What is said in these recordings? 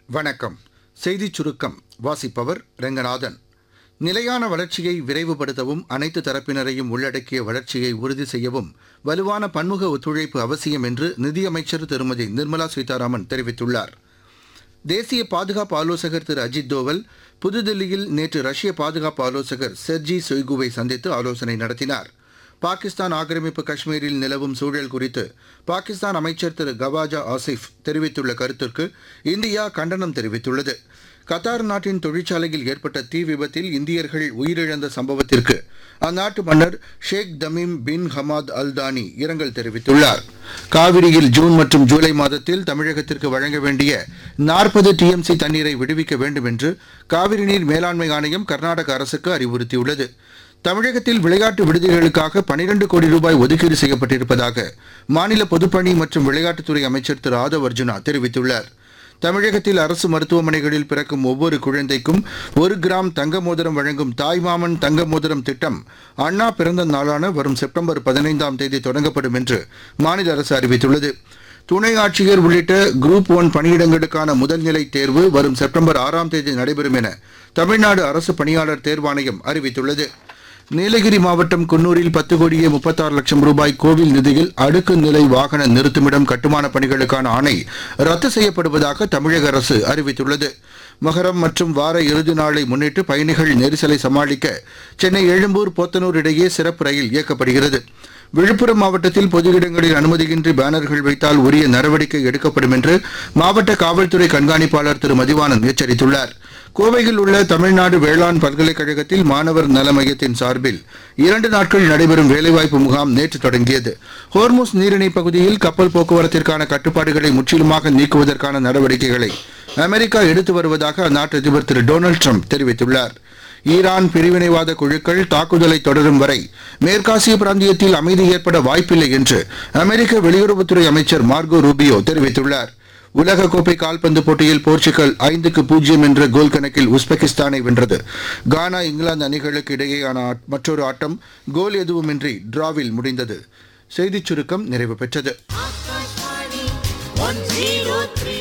வணக்கம் செய்திச் சுருக்கம் வாசிப்பவர் ரெங்கநாதன் நிலையான வளர்ச்சியை விரைவுபடுத்தவும் அனைத்து தரப்பினரையும் உள்ளடக்கிய வளர்ச்சியை உறுதி செய்யவும் வலுவான பன்முக ஒத்துழைப்பு அவசியம் என்று நிதியமைச்சர் திருமதி நிர்மலா சீதாராமன் தெரிவித்துள்ளார் தேசிய பாதுகாப்பு ஆலோசகர் திரு அஜித் தோவல் புதுதில்லியில் நேற்று ரஷ்ய பாதுகாப்பு ஆலோசகர் செர்ஜி சொய்குவை சந்தித்து ஆலோசனை நடத்தினார் பாகிஸ்தான் ஆக்கிரமிப்பு காஷ்மீரில் நிலவும் சூழல் குறித்து பாகிஸ்தான் அமைச்சர் திரு கவாஜா ஆசிஃப் தெரிவித்துள்ள கருத்திற்கு இந்தியா கண்டனம் தெரிவித்துள்ளது கத்தார் நாட்டின் தொழிற்சாலையில் ஏற்பட்ட தீ விபத்தில் இந்தியர்கள் உயிரிழந்த சம்பவத்திற்கு அந்நாட்டு மன்னர் ஷேக் தமீம் பின் ஹமாத் அல் தானி இரங்கல் தெரிவித்துள்ளார் காவிரியில் ஜூன் மற்றும் ஜூலை மாதத்தில் தமிழகத்திற்கு வழங்க வேண்டிய நாற்பது டிஎம்சி தண்ணீரை விடுவிக்க வேண்டும் என்று காவிரி நீர் மேலாண்மை ஆணையம் கர்நாடக அரசுக்கு அறிவுறுத்தியுள்ளது தமிழகத்தில் விளையாட்டு விடுதிகளுக்காக பனிரெண்டு கோடி ரூபாய் ஒதுக்கீடு செய்யப்பட்டிருப்பதாக மாநில பொதுப்பணி மற்றும் விளையாட்டுத்துறை அமைச்சர் திரு ஆதவ் அர்ஜுனா தெரிவித்துள்ளார் தமிழகத்தில் அரசு மருத்துவமனைகளில் பிறக்கும் ஒவ்வொரு குழந்தைக்கும் ஒரு கிராம் தங்க மோதிரம் வழங்கும் தாய்மாமன் தங்க மோதிரம் திட்டம் அண்ணா பிறந்த நாளான வரும் செப்டம்பர் பதினைந்தாம் தேதி தொடங்கப்படும் என்று மாநில அரசு அறிவித்துள்ளது துணை ஆட்சியர் உள்ளிட்ட குரூப் ஒன் பணியிடங்களுக்கான முதல்நிலை தேர்வு வரும் செப்டம்பர் ஆறாம் தேதி நடைபெறும் என தமிழ்நாடு அரசு பணியாளர் தேர்வாணையம் அறிவித்துள்ளது நீலகிரி மாவட்டம் குன்னூரில் பத்து கோடியே முப்பத்தாறு லட்சம் ரூபாய் கோவில் நிதியில் அடுக்கு நிலை வாகன நிறுத்துமிடம் கட்டுமான பணிகளுக்கான ஆணை ரத்து செய்யப்படுவதாக தமிழக அரசு அறிவித்துள்ளது மகரம் மற்றும் வார இறுதி நாளை முன்னிட்டு பயணிகள் நெரிசலை சமாளிக்க சென்னை எழும்பூர் போத்தனூர் இடையே சிறப்பு ரயில் இயக்கப்படுகிறது விழுப்புரம் மாவட்டத்தில் பொது இடங்களில் அனுமதியின்றி பேனர்கள் வைத்தால் உரிய நடவடிக்கை எடுக்கப்படும் என்று மாவட்ட காவல்துறை கண்காணிப்பாளர் திரு மதிவானன் எச்சரித்துள்ளார் கோவையில் உள்ள தமிழ்நாடு வேளாண் பல்கலைக்கழகத்தில் மாணவர் நல மையத்தின் சார்பில் இரண்டு நாட்கள் நடைபெறும் வேலைவாய்ப்பு முகாம் நேற்று தொடங்கியது ஹோர்முஸ் நீரிணை பகுதியில் கப்பல் போக்குவரத்திற்கான கட்டுப்பாடுகளை முற்றிலுமாக நீக்குவதற்கான நடவடிக்கைகளை அமெரிக்கா எடுத்து வருவதாக அந்நாட்டு அதிபர் திரு டொனால்டு ட்ரம்ப் தெரிவித்துள்ளார் ஈரான் பிரிவினைவாத குழுக்கள் தாக்குதலை தொடரும் வரை மேற்காசிய பிராந்தியத்தில் அமைதி ஏற்பட வாய்ப்பில்லை என்று அமெரிக்க வெளியுறவுத்துறை அமைச்சர் மார்கோ ரூபியோ தெரிவித்துள்ளார் உலகக்கோப்பை கால்பந்து போட்டியில் போர்ச்சுகல் ஐந்துக்கு பூஜ்ஜியம் என்ற கோல் கணக்கில் உஸ்பெகிஸ்தானை வென்றது கானா இங்கிலாந்து அணிகளுக்கு இடையேயான ஆட்- மற்றொரு ஆட்டம் கோல் எதுவுமின்றி டிராவில் முடிந்தது செய்திச் சுருக்கம் நிறைவு பெற்றது Akashvani one zero three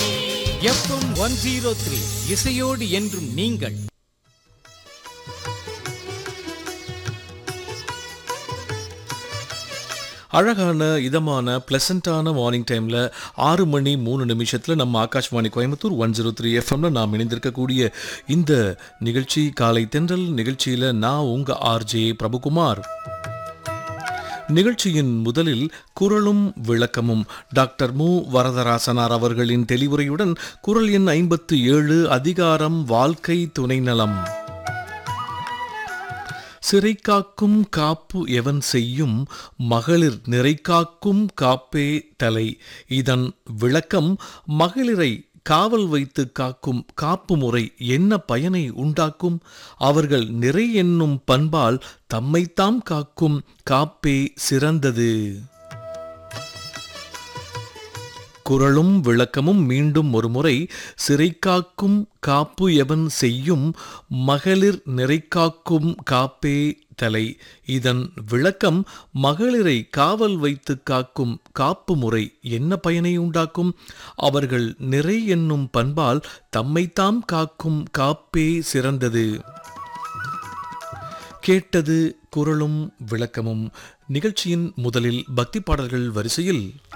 FM one zero three இசையோடு என்றும் நீங்கள் அழகான இதமான பிளசண்டான மார்னிங் டைமில் ஆறு மணி மூணு நிமிஷத்தில் நம்ம Akashvani Coimbatore one zero three எஃப்எம்ல நாம் இணைந்திருக்கக்கூடிய இந்த நிகழ்ச்சி காலை தென்றல் நிகழ்ச்சியில் நான் உங்கள் ஆர்ஜே பிரபுகுமார் நிகழ்ச்சியின் முதலில் குரலும் விளக்கமும் டாக்டர் மு வரதராசனார் அவர்களின் தெளிவுரையுடன் குரல் எண் ஐம்பத்து ஏழு அதிகாரம் வாழ்க்கை துணை நலம் சிறை காக்கும் காப்பு எவன் செய்யும் மகளிர் நிறை காக்கும் காப்பே தலை இதன் விளக்கம் மகளிரை காவல் வைத்து காக்கும் காப்பு முறை என்ன பயனை உண்டாக்கும் அவர்கள் நிறை என்னும் பண்பால் தம்மைத்தாம் காக்கும் காப்பே சிறந்தது குரலும் விளக்கமும் மீண்டும் ஒருமுறை சிறை காக்கும் காப்பு எவன் செய்யும் மகளிர் நிறை காக்கும் காப்பே தலை இதன் விளக்கம் மகளிரை காவல் வைத்து காக்கும் காப்பு முறை என்ன பயனை உண்டாக்கும் அவர்கள் நிறை என்னும் பண்பால் தம்மைத்தாம் காக்கும் காப்பே சிறந்தது கேட்டது குரலும் விளக்கமும் நிகழ்ச்சியின் முதலில் பக்தி பாடல்கள் வரிசையில்